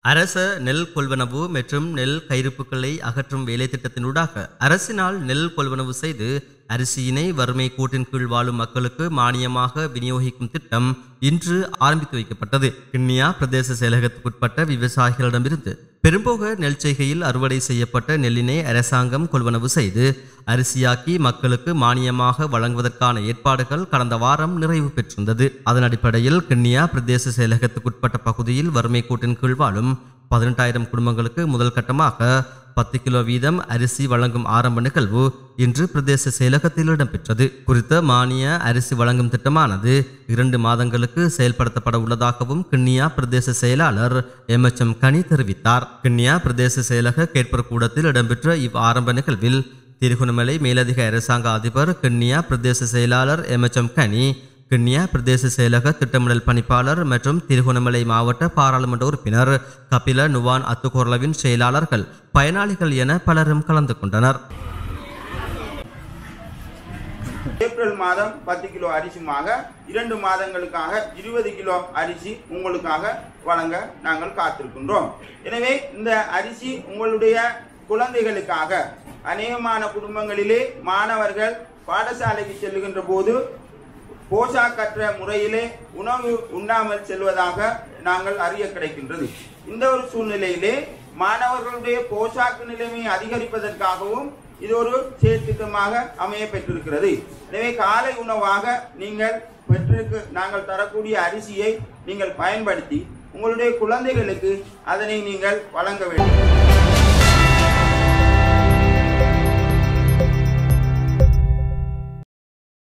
அரச நெல் கொள்வனவு மற்றும் நெல் கையிருப்புகளை அகற்றும் வேலை திட்டத்தினூடாக அரசினால் நெல் கொள்வனவு செய்து அரிசியினை வறுமை கூட்டின் கீழ் வாழும் மக்களுக்கு மானியமாக விநியோகிக்கும் திட்டம் இன்று ஆரம்பித்து வைக்கப்பட்டது கிண்ணியா பிரதேச செயலகத்துக்குட்பட்ட விவசாயிகளிடமிருந்து பெரும்போக நெல் செய்கையில் அறுவடை செய்யப்பட்ட நெல்லினை அரசாங்கம் கொள்வனவு செய்து அரிசியாக்கி மக்களுக்கு மானியமாக வழங்குவதற்கான ஏற்பாடுகள் கடந்த வாரம் நிறைவு பெற்றிருந்தது அதன் அடிப்படையில் கிண்ணியா பிரதேச செயலகத்துக்குட்பட்ட பகுதியில் வறுமை கூட்டின் கீழ் வாழும் பதினெட்டாயிரம் குடும்பங்களுக்கு முதல் கட்டமாக பத்து கிலோ வீதம் அரிசி வழங்கும் ஆரம்ப நிகழ்வு இன்று பிரதேச செயலகத்தில் இடம்பெற்றது குறித்த மானிய அரிசி வழங்கும் திட்டமானது இரண்டு மாதங்களுக்கு செயல்படுத்தப்பட உள்ளதாகவும் கிண்ணியா பிரதேச செயலாளர் எம் எச் எம் கனி தெரிவித்தார் கிண்ணியா பிரதேச செயலக கேட்பர் கூடத்தில் இடம்பெற்ற இவ் ஆரம்ப நிகழ்வில் திருகோணமலை மேலதிக அரசாங்க அதிபர் கிண்ணியா பிரதேச செயலாளர் எம் எச் எம் கனி கிண்ணியா பிரதேச செயலக திட்டமிடல் பணிப்பாளர் மற்றும் திருகோணமலை மாவட்ட பாராளுமன்ற உறுப்பினர் கபில நுவான் அத்துகோர்லவின் செயலாளர்கள் பயனாளிகள் என பலரும் கலந்து கொண்டனர் ஏப்ரல் மாதம் பத்து கிலோ அரிசியுமாக இரண்டு மாதங்களுக்காக இருபது கிலோ அரிசி உங்களுக்காக வழங்க நாங்கள் காத்திருக்கின்றோம் எனவே இந்த அரிசி உங்களுடைய குழந்தைகளுக்காக அநேகமான குடும்பங்களிலே மாணவர்கள் பாடசாலைக்கு செல்லுகின்ற போது போஷாக்கற்ற முறையிலே உணவு உண்ணாமல் செல்வதாக நாங்கள் அறிய கிடைக்கின்றது இந்த ஒரு சூழ்நிலையிலே மாணவர்களுடைய போஷாக்கு நிலைமையை அதிகரிப்பதற்காகவும் இது ஒரு செயற்திட்டமாக அமைய பெற்றிருக்கிறது எனவே காலை உணவாக நீங்கள் பெற்றிருக்கு நாங்கள் தரக்கூடிய அரிசியை நீங்கள் பயன்படுத்தி உங்களுடைய குழந்தைகளுக்கு அதனை நீங்கள் வழங்க வேண்டும்